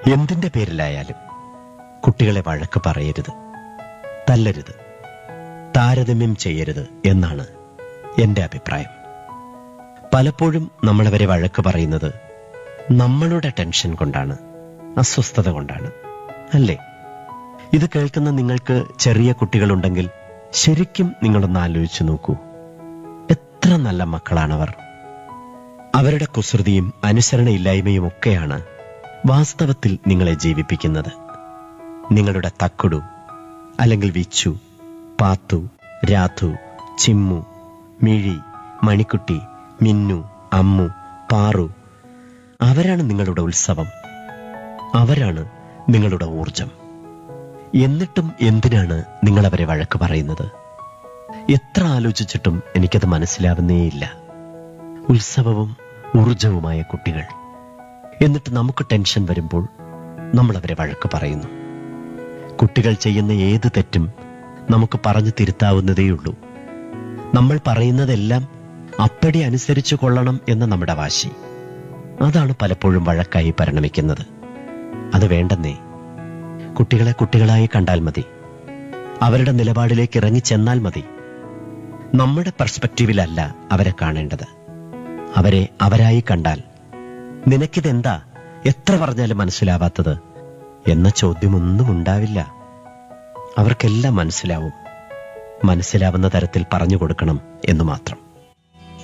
എന്തിന്റെ പേരിലായാലും കുട്ടികളെ വഴക്ക് പറയരുത് തല്ലരുത് താരതമ്യം ചെയ്യരുത് എന്നാണ് എന്റെ അഭിപ്രായം പലപ്പോഴും നമ്മളവരെ വഴക്ക് പറയുന്നത് നമ്മളുടെ ടെൻഷൻ കൊണ്ടാണ് അസ്വസ്ഥത കൊണ്ടാണ് അല്ലേ ഇത് കേൾക്കുന്ന നിങ്ങൾക്ക് ചെറിയ കുട്ടികളുണ്ടെങ്കിൽ ശരിക്കും നിങ്ങളൊന്ന് ആലോചിച്ചു നോക്കൂ എത്ര നല്ല മക്കളാണവർ അവരുടെ കുസൃതിയും അനുസരണയില്ലായ്മയും ഒക്കെയാണ് വാസ്തവത്തിൽ നിങ്ങളെ ജീവിപ്പിക്കുന്നത് നിങ്ങളുടെ തക്കുടു അല്ലെങ്കിൽ വിച്ചു പാത്തു രാധു ചിമ്മു മിഴി മണിക്കുട്ടി മിന്നു അമ്മു പാറു അവരാണ് നിങ്ങളുടെ ഉത്സവം അവരാണ് നിങ്ങളുടെ ഊർജം എന്നിട്ടും എന്തിനാണ് നിങ്ങൾ അവരെ വഴക്ക് പറയുന്നത് എത്ര ആലോചിച്ചിട്ടും എനിക്കത് മനസ്സിലാവുന്നേയില്ല ഉത്സവവും ഊർജവുമായ കുട്ടികൾ എന്നിട്ട് നമുക്ക് ടെൻഷൻ വരുമ്പോൾ നമ്മൾ അവരെ വഴക്ക് പറയുന്നു കുട്ടികൾ ചെയ്യുന്ന ഏത് തെറ്റും നമുക്ക് പറഞ്ഞു തിരുത്താവുന്നതേയുള്ളൂ നമ്മൾ പറയുന്നതെല്ലാം അപ്പടി അനുസരിച്ചു കൊള്ളണം എന്ന നമ്മുടെ വാശി അതാണ് പലപ്പോഴും വഴക്കായി പരിണമിക്കുന്നത് അത് വേണ്ടെന്നേ കുട്ടികളെ കുട്ടികളായി കണ്ടാൽ മതി അവരുടെ നിലപാടിലേക്ക് ഇറങ്ങിച്ചെന്നാൽ മതി നമ്മുടെ പെർസ്പെക്റ്റീവിലല്ല അവരെ കാണേണ്ടത് അവരെ അവരായി കണ്ടാൽ നിനക്കിതെന്താ എത്ര പറഞ്ഞാലും മനസ്സിലാവാത്തത് എന്ന ചോദ്യമൊന്നും ഉണ്ടാവില്ല അവർക്കെല്ലാം മനസ്സിലാവും മനസ്സിലാവുന്ന തരത്തിൽ പറഞ്ഞു കൊടുക്കണം എന്ന് മാത്രം